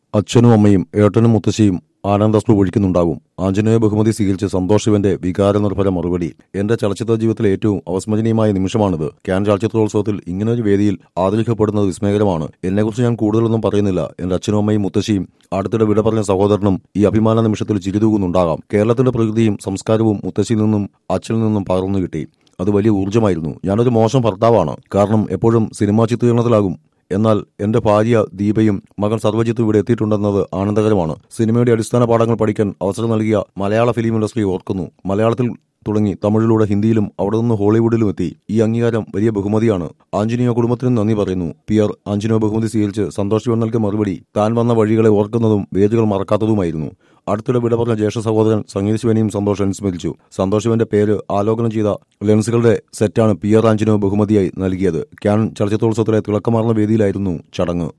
അച്ഛനും അമ്മയും ഏട്ടനും മുത്തശ്ശിയും ആനന്ദാശ്രു ഒഴിക്കുന്നുണ്ടാകും ആഞ്ജനേയ ബഹുമതി സ്വീകരിച്ച് സന്തോഷ് ശിവന്റെ വികാരനിർഭര മറുപടി എന്റെ ചലച്ചിത്ര ജീവിതത്തിലെ ഏറ്റവും അവസ്മരണീയമായ നിമിഷമാണിത് ക്യാൻ ചലച്ചിത്രോത്സവത്തിൽ ഇങ്ങനൊരു വേദിയിൽ ആദരിക്കപ്പെടുന്നത് വിസ്മയകരമാണ് എന്നെക്കുറിച്ച് ഞാൻ കൂടുതലൊന്നും പറയുന്നില്ല എന്റെ അച്ഛനും അമ്മയും മുത്തശ്ശിയും അടുത്തിടെ വിട പറഞ്ഞ സഹോദരനും ഈ അഭിമാന നിമിഷത്തിൽ ചിരിതൂകുന്നുണ്ടാകാം കേരളത്തിന്റെ പ്രകൃതിയും സംസ്കാരവും മുത്തശ്ശിയിൽ നിന്നും അച്ഛനിൽ നിന്നും പകർന്നു കിട്ടി അത് വലിയ ഊർജ്ജമായിരുന്നു ഞാനൊരു മോശം ഭർത്താവാണ് കാരണം എപ്പോഴും സിനിമാ ചിത്രീകരണത്തിലാകും എന്നാൽ എന്റെ ഭാര്യ ദീപയും മകൻ സർവജിത്തും ഇവിടെ എത്തിയിട്ടുണ്ടെന്നത് ആനന്ദകരമാണ് സിനിമയുടെ അടിസ്ഥാന പാഠങ്ങൾ പഠിക്കാൻ അവസരം നൽകിയ മലയാള ഫിലിം ഇൻഡസ്ട്രി ഓർക്കുന്നു മലയാളത്തിൽ തുടങ്ങി തമിഴിലൂടെ ഹിന്ദിയിലും അവിടെ നിന്ന് ഹോളിവുഡിലും എത്തി ഈ അംഗീകാരം വലിയ ബഹുമതിയാണ് ആഞ്ജനേയ കുടുംബത്തിനും നന്ദി പറയുന്നു പി ആർ ആഞ്ജനേയ ബഹുമതി സ്വീകരിച്ച് സന്തോഷ് ശിവൻ നൽകിയ മറുപടി താൻ വന്ന വഴികളെ ഓർക്കുന്നതും വേദികൾ മറക്കാത്തതുമായിരുന്നു അടുത്തിടെ വിട പറഞ്ഞ ജ്യേഷ്ഠ സഹോദരൻ സംഗീത് ശിവനെയും സന്തോഷ് അനുസ്മരിച്ചു സന്തോഷ് ശിവന്റെ പേര് ആലോകനം ചെയ്ത ലെൻസുകളുടെ സെറ്റാണ് പി ആർ ആഞ്ജനേയ ബഹുമതിയായി നൽകിയത് ക്യാൻ ചലച്ചിത്രോത്സവത്തിലെ തിളക്കമാർന്ന വേദിയിലായിരുന്നു ചടങ്ങ്